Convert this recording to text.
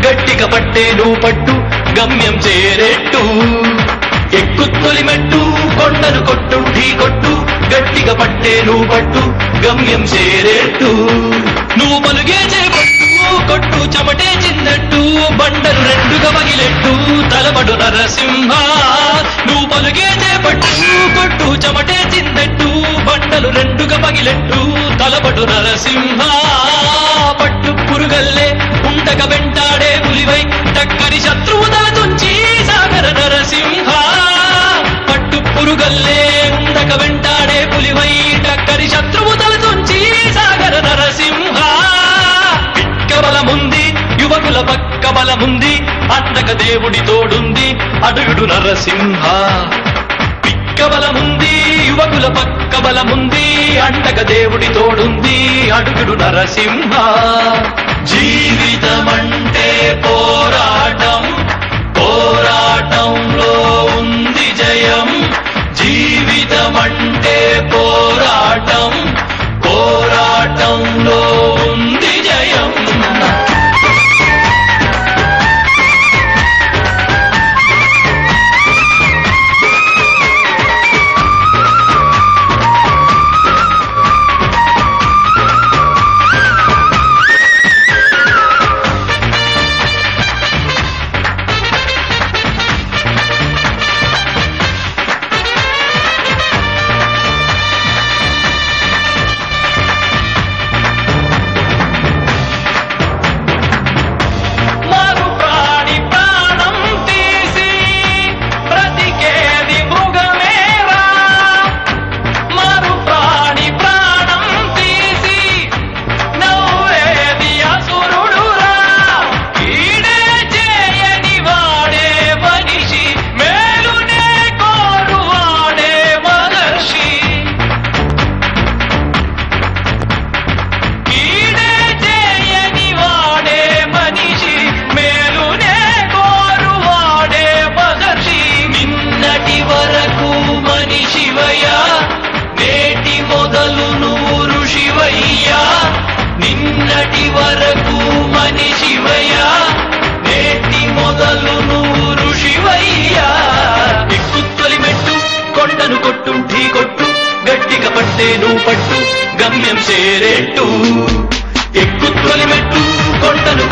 గట్టిగా పట్టే నువ్వు పట్టు గమ్యం చేరేట్టు ఎక్కు తొలి మెట్టు కొండను కొట్టు ఢీ కొట్టు గట్టిగా పట్టే నువ్వు పట్టు గమ్యం చేరేట్టు నువ్వు పలుగే చేపట్టు కొట్టు చెమటే చిందట్టు బండలు రెండుగా పగిలెట్టు తలబడు నరసింహ నువ్వు పలుగే చేపట్టు కొట్టు చెమటే చిందట్టు బండలు రెండుగా పగిలెట్టు తలబడు నరసింహ పట్టు పురుగల్లే ఉండక వెంటాడే పులివై టక్కని శత్రువు తల తుంచి సాగర నరసింహ పట్టు పురుగల్లే ఉండక వెంటాడే పులివై టక్కని శత్రువు తల తుంచి సాగర నరసింహ పిక్క బలముంది యువకుల పక్క బలముంది అండక దేవుడి తోడుంది అడుగుడు నరసింహ పిక్క బలముంది యువకుల పక్క బలముంది అండక దేవుడి తోడుంది అడుగుడు నరసింహ జీవితమంటే పోరాటం పోరాటంలో ఉంది జయం జీవితమంటే పోరాటం పోరాటంలో ఉంది జయం మరు ప్రాణి ప్రాణం తీసి బ్రతికేది మృగమేరా మరు ప్రాణి ప్రాణం తీసి నవ్వేది అసురుడురా ఈడే చేయని వాడే మనిషి మేలునే కోరువాడే మహర్షి ఈడే చేయని వాడే మనిషి మేలునే కోరువాడే మహర్షి నిన్నటి వరకు మనిషివయ్యా నేటి మొదలు నువ్వు ఋషివయ్యా నిన్నటి వరకు మనిషివయ్యా నేటి మొదలు నువ్వు ఋషివయ్యా ఎక్కు తొలి మెట్టు కొండను కొట్టు ఢీ కొట్టు గట్టిగా పట్టే నువ్వు పట్టు గమ్యం చేరేట్టు ఎక్కు తొలి మెట్టు కొండను